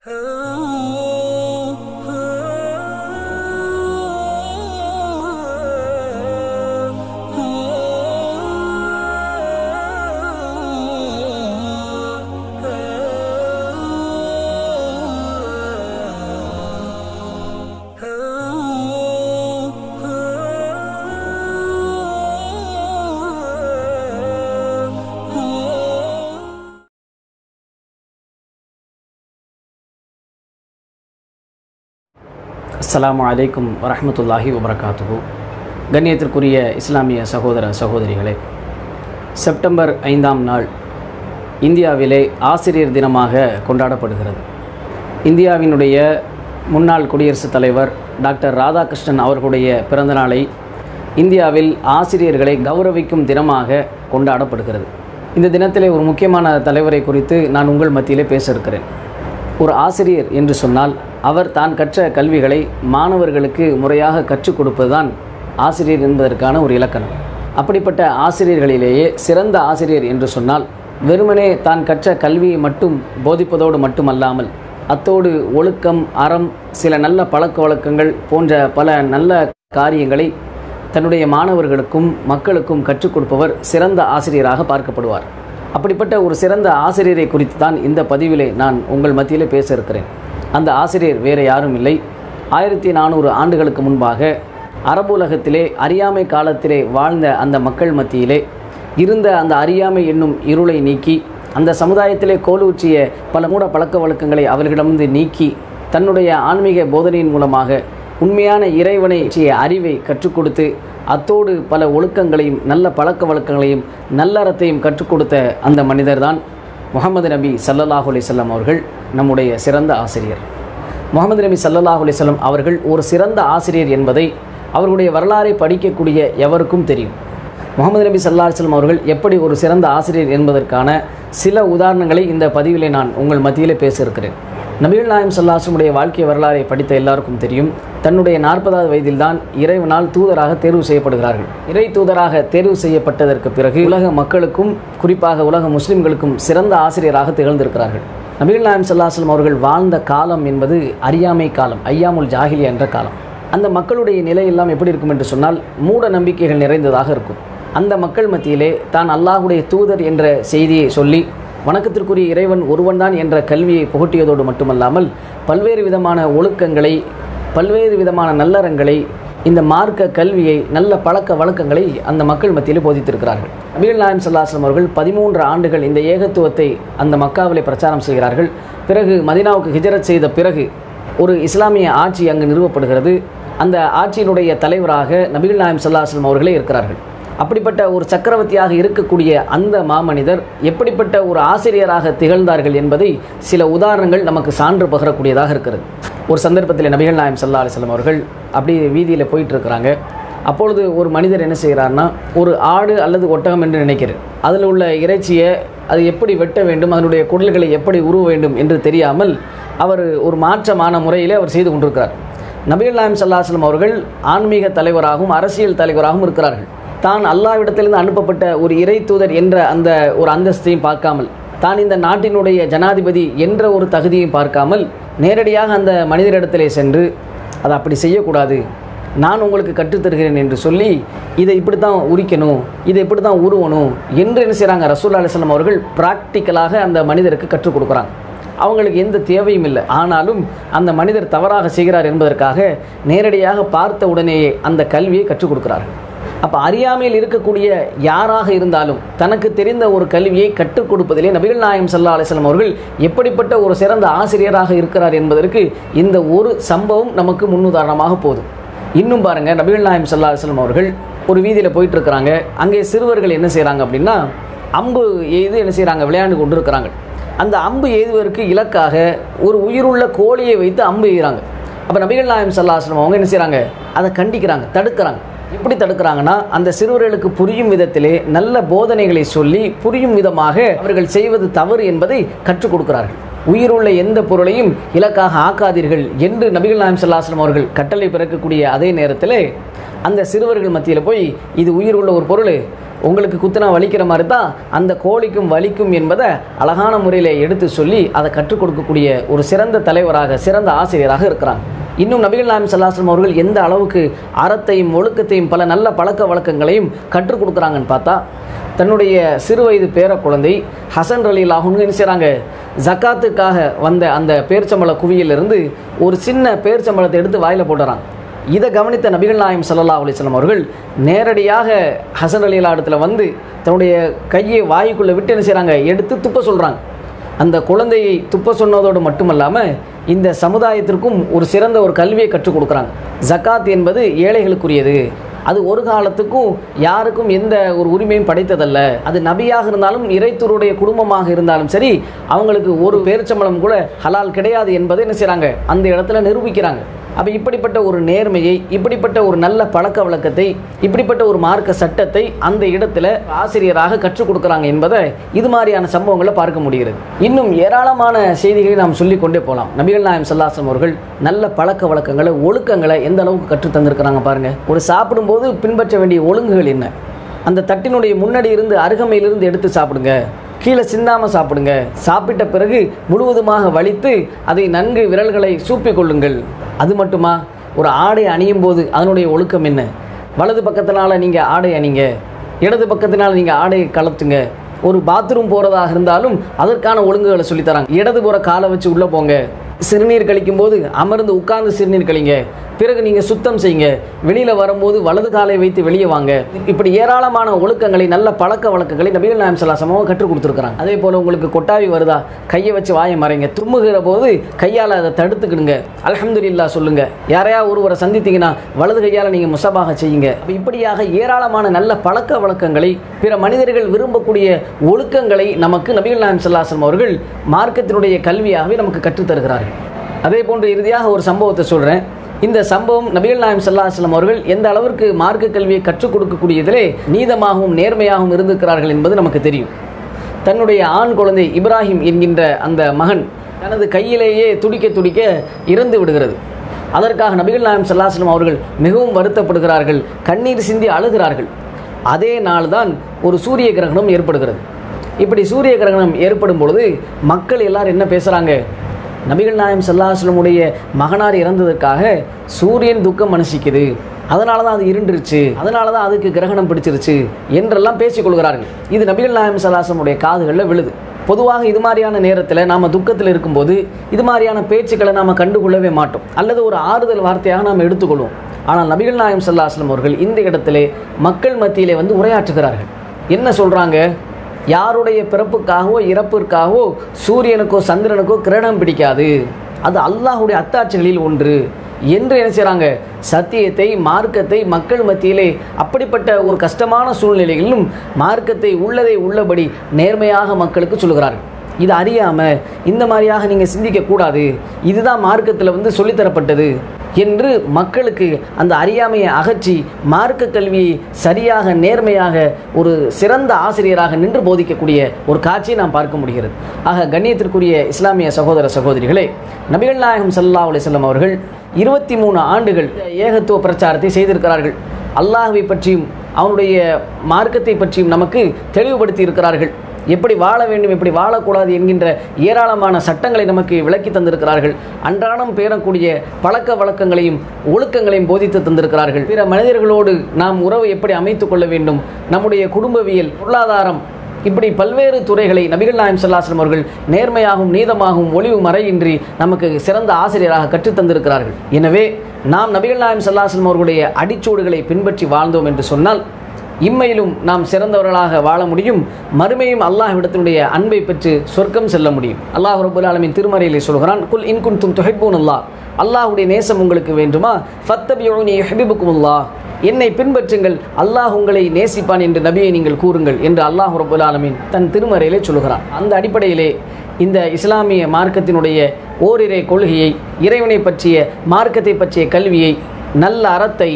அஸ்ஸலாமு அலைக்கும் வரஹ்மத்துல்லாஹி வபரகாத்துஹு கண்ணியத்திற்குரிய இஸ்லாமிய சகோதர சகோதரிகளே செப்டம்பர் ஐந்தாம் நாள் இந்தியாவிலே ஆசிரியர் தினமாக கொண்டாடப்படுகிறது இந்தியாவினுடைய முன்னாள் குடியரசுத் தலைவர் டாக்டர் ராதாகிருஷ்ணன் அவர்களுடைய பிறந்தநாளை இந்தியாவில் ஆசிரியர்களை கௌரவிக்கும் தினமாக கொண்டாடப்படுகிறது இந்த தினத்திலே ஒரு முக்கியமான தலைவரை குறித்து நான் உங்கள் மத்தியிலே பேச இருக்கிறேன் ஒரு ஆசிரியர் என்று சொன்னால் அவர் தான் கற்ற கல்விகளை மாணவர்களுக்கு முறையாக கற்றுக் கொடுப்பதுதான் ஆசிரியர் என்பதற்கான ஒரு இலக்கணம் அப்படிப்பட்ட ஆசிரியர்களிலேயே சிறந்த ஆசிரியர் என்று சொன்னால் வெறுமனே தான் கற்ற கல்வியை மட்டும் போதிப்பதோடு மட்டுமல்லாமல் அத்தோடு ஒழுக்கம் அறம் சில நல்ல பழக்க வழக்கங்கள் போன்ற பல நல்ல காரியங்களை தன்னுடைய மாணவர்களுக்கும் மக்களுக்கும் கற்றுக் கொடுப்பவர் சிறந்த ஆசிரியராக பார்க்கப்படுவார் அப்படிப்பட்ட ஒரு சிறந்த ஆசிரியரை குறித்து தான் இந்த பதிவிலே நான் உங்கள் மத்தியிலே பேச இருக்கிறேன் அந்த ஆசிரியர் வேறு யாரும் இல்லை ஆயிரத்தி நானூறு ஆண்டுகளுக்கு முன்பாக அரபுலகத்திலே அறியாமை காலத்திலே வாழ்ந்த அந்த மக்கள் மத்தியிலே இருந்த அந்த அறியாமை என்னும் இருளை நீக்கி அந்த சமுதாயத்திலே கோலூற்றிய பல மூட பழக்க வழக்கங்களை அவர்களிடமிருந்து நீக்கி தன்னுடைய ஆன்மீக போதனையின் மூலமாக உண்மையான இறைவனை பற்றிய அறிவை கற்றுக் கொடுத்து அத்தோடு பல ஒழுக்கங்களையும் நல்ல பழக்க வழக்கங்களையும் நல்லறத்தையும் கற்றுக் கொடுத்த அந்த மனிதர்தான் முகமது நபி சல்லல்லாஹு அலிசல்லாம் அவர்கள் நம்முடைய சிறந்த ஆசிரியர் முகமது நபி சல்லல்லாஹு அலிசல்லாம் அவர்கள் ஒரு சிறந்த ஆசிரியர் என்பதை அவர்களுடைய வரலாறை படிக்கக்கூடிய எவருக்கும் தெரியும் முகமது நபி சல்லா அலிஸ்லாம் அவர்கள் எப்படி ஒரு சிறந்த ஆசிரியர் என்பதற்கான சில உதாரணங்களை இந்த பதிவிலே நான் உங்கள் மத்தியிலே பேச இருக்கிறேன் நபிகள் நாயம் சல்லாசனுடைய வாழ்க்கை வரலாறை படித்த எல்லாருக்கும் தெரியும் தன்னுடைய நாற்பதாவது வயதில்தான் இறைவனால் தூதராக தேர்வு செய்யப்படுகிறார்கள் இறை தூதராக தேர்வு செய்யப்பட்டதற்கு பிறகு உலக மக்களுக்கும் குறிப்பாக உலக முஸ்லிம்களுக்கும் சிறந்த ஆசிரியராக திகழ்ந்திருக்கிறார்கள் நபிகள் நாயம் சல்லாஸ்லம் அவர்கள் வாழ்ந்த காலம் என்பது அறியாமை காலம் ஐயாமுல் ஜாகிலியா என்ற காலம் அந்த மக்களுடைய நிலை எல்லாம் எப்படி இருக்கும் என்று சொன்னால் மூட நம்பிக்கைகள் நிறைந்ததாக இருக்கும் அந்த மக்கள் மத்தியிலே தான் அல்லாஹுடைய தூதர் என்ற செய்தியை சொல்லி வணக்கத்திற்குரிய இறைவன் ஒருவன்தான் என்ற கல்வியை புகட்டியதோடு மட்டுமல்லாமல் பல்வேறு விதமான ஒழுக்கங்களை பல்வேறு விதமான நல்லறங்களை இந்த மார்க்க கல்வியை நல்ல பழக்க வழக்கங்களை அந்த மக்கள் மத்தியில் போதித்திருக்கிறார்கள் நபிகள் நாயம் சல்லாஸ்லம் அவர்கள் பதிமூன்று ஆண்டுகள் இந்த ஏகத்துவத்தை அந்த மக்காவிலே பிரச்சாரம் செய்கிறார்கள் பிறகு மதினாவுக்கு ஹிஜரத் செய்த பிறகு ஒரு இஸ்லாமிய ஆட்சி அங்கு நிறுவப்படுகிறது அந்த ஆட்சியினுடைய தலைவராக நபிகள் நாயம் சல்லாஸ்லம் அவர்களே இருக்கிறார்கள் அப்படிப்பட்ட ஒரு சக்கரவர்த்தியாக இருக்கக்கூடிய அந்த மாமனிதர் எப்படிப்பட்ட ஒரு ஆசிரியராக திகழ்ந்தார்கள் என்பதை சில உதாரணங்கள் நமக்கு சான்று பகரக்கூடியதாக இருக்கிறது ஒரு சந்தர்ப்பத்தில் நபிகள் நாயம் சல்லா அலிஸ்லாம் அவர்கள் அப்படி வீதியில் போயிட்டு இருக்கிறாங்க அப்பொழுது ஒரு மனிதர் என்ன செய்கிறார்னா ஒரு ஆடு அல்லது ஒட்டகம் என்று நினைக்கிறார் அதில் உள்ள இறைச்சியை அது எப்படி வெட்ட வேண்டும் அதனுடைய குடல்களை எப்படி உருவ வேண்டும் என்று தெரியாமல் அவர் ஒரு மாற்றமான முறையிலே அவர் செய்து கொண்டிருக்கிறார் நபிகள் நாயம் சல்லாஹ்லம் அவர்கள் ஆன்மீக தலைவராகவும் அரசியல் தலைவராகவும் இருக்கிறார்கள் தான் அல்லாவிடத்திலிருந்து அனுப்பப்பட்ட ஒரு இறை தூதர் என்ற அந்த ஒரு அந்தஸ்தையும் பார்க்காமல் தான் இந்த நாட்டினுடைய ஜனாதிபதி என்ற ஒரு தகுதியையும் பார்க்காமல் நேரடியாக அந்த மனிதரிடத்திலே சென்று அதை அப்படி செய்யக்கூடாது நான் உங்களுக்கு கற்றுத்தருகிறேன் என்று சொல்லி இதை இப்படி தான் உரிக்கணும் இதை இப்படி தான் உருவணும் என்று என்ன செய்கிறாங்க ரசூல்லா அலிஸ்லாம் அவர்கள் ப்ராக்டிக்கலாக அந்த மனிதருக்கு கற்றுக் கொடுக்குறாங்க அவங்களுக்கு எந்த தேவையும் இல்லை ஆனாலும் அந்த மனிதர் தவறாக செய்கிறார் என்பதற்காக நேரடியாக பார்த்த உடனேயே அந்த கல்வியை கற்றுக் கொடுக்குறார்கள் அப்போ அறியாமையில் இருக்கக்கூடிய யாராக இருந்தாலும் தனக்கு தெரிந்த ஒரு கல்வியை கற்றுக் கொடுப்பதிலே நபிகள் நாயம் சல்லா அலிஸ்லாம் அவர்கள் எப்படிப்பட்ட ஒரு சிறந்த ஆசிரியராக இருக்கிறார் என்பதற்கு இந்த ஒரு சம்பவம் நமக்கு முன்னுதாரணமாக போதும் இன்னும் பாருங்க நபிகள் நாயம் சல்லா அலிஸ்லாம் அவர்கள் ஒரு வீதியில் போயிட்டு இருக்கிறாங்க அங்கே சிறுவர்கள் என்ன செய்கிறாங்க அப்படின்னா அம்பு எய்து என்ன செய்கிறாங்க விளையாண்டு கொண்டு இருக்கிறாங்க அந்த அம்பு எய்துவதற்கு இலக்காக ஒரு உயிருள்ள கோழியை வைத்து அம்பு எய்கிறாங்க அப்போ நபிகள் நாயம் சல்லாஸ்லம் அவங்க என்ன செய்கிறாங்க அதை கண்டிக்கிறாங்க தடுக்கிறாங்க எப்படி தடுக்கிறாங்கன்னா அந்த சிறுவர்களுக்கு புரியும் விதத்திலே நல்ல போதனைகளை சொல்லி புரியும் விதமாக அவர்கள் செய்வது தவறு என்பதை கற்றுக் கொடுக்கிறார்கள் உயிருள்ள எந்த பொருளையும் இலக்காக ஆக்காதீர்கள் என்று நபிகள் நாயம் சல்லாஸ்லம் அவர்கள் கட்டளை பிறக்கக்கூடிய அதே நேரத்தில் அந்த சிறுவர்கள் மத்தியில் போய் இது உயிர் உள்ள ஒரு பொருள் உங்களுக்கு குத்துனா வலிக்கிற மாதிரி தான் அந்த கோழிக்கும் வலிக்கும் என்பதை அழகான முறையில் எடுத்து சொல்லி அதை கற்றுக் கொடுக்கக்கூடிய ஒரு சிறந்த தலைவராக சிறந்த ஆசிரியராக இருக்கிறாங்க இன்னும் நபிகள் நாயம் சல்லாஸ்லம் அவர்கள் எந்த அளவுக்கு அறத்தையும் ஒழுக்கத்தையும் பல நல்ல பழக்க வழக்கங்களையும் கற்றுக் கொடுக்குறாங்கன்னு பார்த்தா தன்னுடைய சிறு வயது பேர குழந்தை ஹசன் அலி லாகுன்னு என்ன செய்கிறாங்க ஜக்காத்துக்காக வந்த அந்த பேர்ச்சம்பள குவியிலிருந்து ஒரு சின்ன பேர்ச்சம்பளத்தை எடுத்து வாயில் போட்டுறாங்க இதை கவனித்த நபிகள் நாயம் சல்லா அலிஸ்லாம் அவர்கள் நேரடியாக ஹசன் அலி இடத்துல வந்து தன்னுடைய கையை வாய்க்குள்ளே விட்டு என்ன செய்கிறாங்க எடுத்து துப்ப சொல்கிறாங்க அந்த குழந்தையை துப்ப சொன்னதோடு மட்டுமல்லாமல் இந்த சமுதாயத்திற்கும் ஒரு சிறந்த ஒரு கல்வியை கற்றுக் கொடுக்குறாங்க ஜக்காத் என்பது ஏழைகளுக்குரியது அது ஒரு காலத்துக்கும் யாருக்கும் எந்த ஒரு உரிமையும் படைத்ததல்ல அது நபியாக இருந்தாலும் இறைத்தூருடைய குடும்பமாக இருந்தாலும் சரி அவங்களுக்கு ஒரு பேரிச்சம்பளம் கூட ஹலால் கிடையாது என்பதை என்ன செய்கிறாங்க அந்த இடத்துல நிரூபிக்கிறாங்க அப்போ இப்படிப்பட்ட ஒரு நேர்மையை இப்படிப்பட்ட ஒரு நல்ல பழக்க வழக்கத்தை இப்படிப்பட்ட ஒரு மார்க்க சட்டத்தை அந்த இடத்துல ஆசிரியராக கற்றுக் கொடுக்குறாங்க என்பதை இது மாதிரியான சம்பவங்களை பார்க்க முடிகிறது இன்னும் ஏராளமான செய்திகளை நாம் சொல்லிக் கொண்டே போகலாம் நபிகள் நாயம் சல்லாசம் அவர்கள் நல்ல பழக்க வழக்கங்களை ஒழுக்கங்களை எந்த அளவுக்கு கற்றுத் தந்திருக்கிறாங்க பாருங்க ஒரு சாப்பிடும்போது பின்பற்ற வேண்டிய ஒழுங்குகள் என்ன அந்த தட்டினுடைய முன்னாடி இருந்து அருகமையிலிருந்து எடுத்து சாப்பிடுங்க கீழே சிந்தாமல் சாப்பிடுங்க சாப்பிட்ட பிறகு முழுவதுமாக வலித்து அதை நன்கு விரல்களை சூப்பிக் கொள்ளுங்கள் அது மட்டுமா ஒரு ஆடை அணியும் போது அதனுடைய ஒழுக்கம் என்ன வலது பக்கத்தினால நீங்கள் ஆடை அணிங்க இடது பக்கத்தினால நீங்கள் ஆடையை கலத்துங்க ஒரு பாத்ரூம் போகிறதாக இருந்தாலும் அதற்கான ஒழுங்குகளை சொல்லித்தராங்க இடது புற காலை வச்சு உள்ளே போங்க சிறுநீர் கழிக்கும் போது அமர்ந்து உட்கார்ந்து சிறுநீர் கழிங்க பிறகு நீங்கள் சுத்தம் செய்யுங்க வெளியில் வரும்போது வலது காலை வைத்து வெளியே வாங்க இப்படி ஏராளமான ஒழுக்கங்களை நல்ல பழக்க வழக்கங்களை நபிகள் நாயம் சலாசமாக கற்றுக் கொடுத்துருக்குறாங்க அதே போல் உங்களுக்கு கொட்டாவி வருதா கையை வச்சு வாயை மறைங்க தும்முகிற போது கையால் அதை தடுத்துக்கிடுங்க அல்ஹம்துலில்லா சொல்லுங்க யாரையா ஒருவரை சந்தித்தீங்கன்னா வலது கையால் நீங்கள் முசபாக செய்யுங்க அப்ப இப்படியாக ஏராளமான நல்ல பழக்க வழக்கங்களை பிற மனிதர்கள் விரும்பக்கூடிய ஒழுக்கங்களை நமக்கு நபிகள் நாயம் சல்லாசம் அவர்கள் மார்க்கத்தினுடைய கல்வியாகவே நமக்கு கற்றுத் தருகிறார்கள் அதே போன்று இறுதியாக ஒரு சம்பவத்தை சொல்கிறேன் இந்த சம்பவம் நபிகள் நாயம் சல்லாஹலம் அவர்கள் எந்த அளவிற்கு மார்க்க கல்வியை கற்றுக் கொடுக்கக்கூடியதிலே நீதமாகவும் நேர்மையாகவும் இருந்திருக்கிறார்கள் என்பது நமக்கு தெரியும் தன்னுடைய ஆண் குழந்தை இப்ராஹிம் என்கின்ற அந்த மகன் தனது கையிலேயே துடிக்க துடிக்க இறந்து விடுகிறது அதற்காக நபிகள் நாயம் சல்லாஹலம் அவர்கள் மிகவும் வருத்தப்படுகிறார்கள் கண்ணீர் சிந்தி அழுகிறார்கள் அதே நாள்தான் ஒரு சூரிய கிரகணம் ஏற்படுகிறது இப்படி சூரிய கிரகணம் ஏற்படும் பொழுது மக்கள் எல்லாரும் என்ன பேசுகிறாங்க நபிகள் நாயம் சல்லாஹலமுடைய மகனார் இறந்ததற்காக சூரியன் துக்கம் மனசிக்குது அதனால தான் அது இருண்டுருச்சு அதனால தான் அதுக்கு கிரகணம் பிடிச்சிருச்சு என்றெல்லாம் பேசிக்கொள்கிறார்கள் இது நபிகள் நாயம் சல்லாஹலமுடைய காதுகளில் விழுது பொதுவாக இது மாதிரியான நேரத்தில் நாம் துக்கத்தில் இருக்கும்போது இது மாதிரியான பேச்சுக்களை நாம் கண்டுகொள்ளவே மாட்டோம் அல்லது ஒரு ஆறுதல் வார்த்தையாக நாம் எடுத்துக்கொள்வோம் ஆனால் நபிகள் நாயம் சல்லாஹலம் அவர்கள் இந்த இடத்திலே மக்கள் மத்தியிலே வந்து உரையாற்றுகிறார்கள் என்ன சொல்கிறாங்க யாருடைய பிறப்புக்காகவோ இறப்பிற்காகவோ சூரியனுக்கோ சந்திரனுக்கோ கிரகணம் பிடிக்காது அது அல்லாஹுடைய அத்தாட்சிகளில் ஒன்று என்று என்ன செய்கிறாங்க சத்தியத்தை மார்க்கத்தை மக்கள் மத்தியிலே அப்படிப்பட்ட ஒரு கஷ்டமான சூழ்நிலைகளிலும் மார்க்கத்தை உள்ளதை உள்ளபடி நேர்மையாக மக்களுக்கு சொல்கிறார்கள் இது அறியாமல் இந்த மாதிரியாக நீங்கள் சிந்திக்கக்கூடாது இதுதான் மார்க்கத்தில் வந்து சொல்லித்தரப்பட்டது என்று மக்களுக்கு அந்த அறியாமையை அகற்றி மார்க்க கல்வியை சரியாக நேர்மையாக ஒரு சிறந்த ஆசிரியராக நின்று போதிக்கக்கூடிய ஒரு காட்சியை நாம் பார்க்க முடிகிறது ஆக கண்ணியத்திற்குரிய இஸ்லாமிய சகோதர சகோதரிகளே நபிகள் நாயகம் சல்லா அலிசல்லம் அவர்கள் இருபத்தி மூணு ஆண்டுகள் ஏகத்துவ பிரச்சாரத்தை செய்திருக்கிறார்கள் அல்லாஹுவை பற்றியும் அவனுடைய மார்க்கத்தை பற்றியும் நமக்கு தெளிவுபடுத்தி இருக்கிறார்கள் எப்படி வாழ வேண்டும் எப்படி வாழக்கூடாது என்கின்ற ஏராளமான சட்டங்களை நமக்கு விளக்கி தந்திருக்கிறார்கள் அன்றாடம் பேரக்கூடிய பழக்க வழக்கங்களையும் ஒழுக்கங்களையும் போதித்து தந்திருக்கிறார்கள் பிற மனிதர்களோடு நாம் உறவு எப்படி அமைத்துக் கொள்ள வேண்டும் நம்முடைய குடும்பவியல் பொருளாதாரம் இப்படி பல்வேறு துறைகளை நபிகள் நாயம் சல்லாஸ்லம் அவர்கள் நேர்மையாகவும் நீதமாகவும் ஒளிவு மறையின்றி நமக்கு சிறந்த ஆசிரியராக கற்றுத் தந்திருக்கிறார்கள் எனவே நாம் நபிகள் நாயம் சல்லாஸ்லம் அவர்களுடைய அடிச்சூடுகளை பின்பற்றி வாழ்ந்தோம் என்று சொன்னால் இம்மையிலும் நாம் சிறந்தவர்களாக வாழ முடியும் மறுமையும் அல்லாஹ்விடத்தினுடைய அன்பை பெற்று சொர்க்கம் செல்ல முடியும் அல்லாஹ் ரபுல் ஆலமின் திருமறையிலே சொல்கிறான் குல் இன்குன் தும் துஹைப்பூன் அல்லாஹ் அல்லாஹுடைய நேசம் உங்களுக்கு வேண்டுமா ஃபத்தபியோனி ஹபிபுக்கும் அல்லாஹ் என்னை பின்பற்றுங்கள் அல்லாஹ் உங்களை நேசிப்பான் என்று நபியை நீங்கள் கூறுங்கள் என்று அல்லாஹ் ரபுல் ஆலமின் தன் திருமறையிலே சொல்கிறான் அந்த அடிப்படையிலே இந்த இஸ்லாமிய மார்க்கத்தினுடைய ஓரிரை கொள்கையை இறைவனை பற்றிய மார்க்கத்தை பற்றிய கல்வியை நல்ல அறத்தை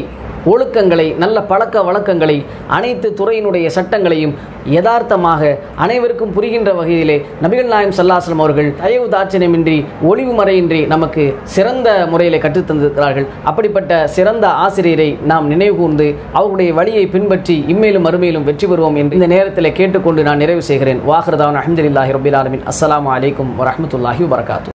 ஒழுக்கங்களை நல்ல பழக்க வழக்கங்களை அனைத்து துறையினுடைய சட்டங்களையும் யதார்த்தமாக அனைவருக்கும் புரிகின்ற வகையிலே நபிகள் நாயம் சல்லாஸ்லம் அவர்கள் தயவு தாட்சணியமின்றி ஒளிவு மறையின்றி நமக்கு சிறந்த முறையில் கற்றுத்தந்திருக்கிறார்கள் அப்படிப்பட்ட சிறந்த ஆசிரியரை நாம் நினைவு கூர்ந்து அவருடைய வழியை பின்பற்றி இம்மேலும் மறுமையிலும் வெற்றி பெறுவோம் என்று இந்த நேரத்தில் கேட்டுக்கொண்டு நான் நிறைவு செய்கிறேன் வாஹ்ரதான் அஹமதுல்லாஹி ரபில் ஆலமின் அஸ்ஸலாமு அலைக்கும் வரஹ்மத்துல்லாஹி வபரகாத்து